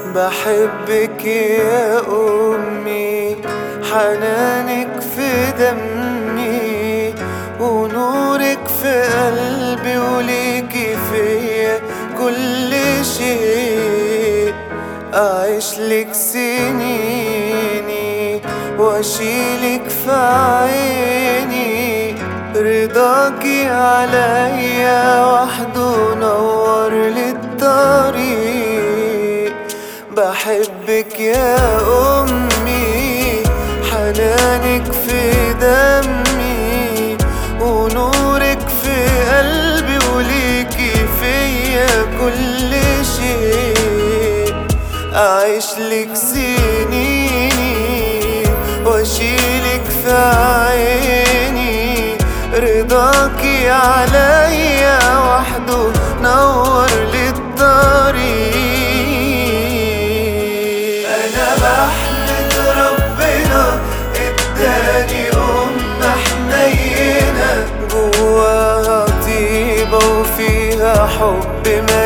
بحبك يا أمي حنانك في دمي ونورك في قلبي وليكي فيا كل شيء أعيش لك سنيني وأشيلك في عيني رضاكي عليا وحده نور للطريق بحبك يا أمي حنانك في دمي ونورك في قلبي وليكي فيا كل شيء أعيش لك سنيني وأشيلك في عيني رضاكي عليا وحده نور للطريق أنا بحمد ربنا اداني أم حنينة جواها طيبة وفيها حب ما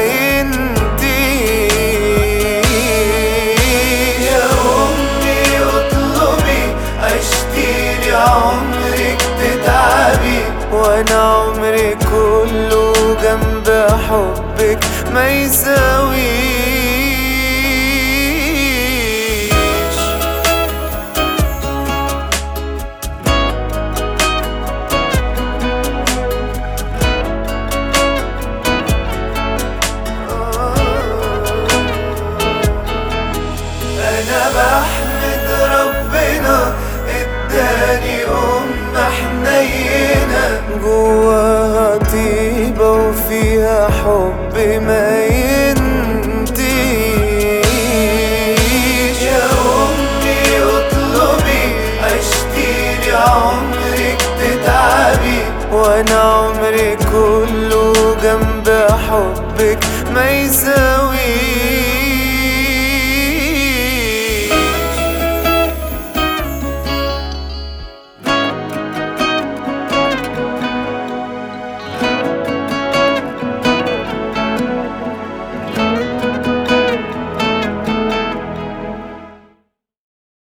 ينتهيش يا أمي اطلبي عشتيلي عمرك تتعبي وانا عمري كله جنب حبك ما يساويش انا بحمد ربنا اداني ام حنينه جواها طيبه وفيها حب ما ينتهيش يا امي اطلبي عشتيلي عمرك تتعبي وانا عمري كله جنب حبك ما يساويش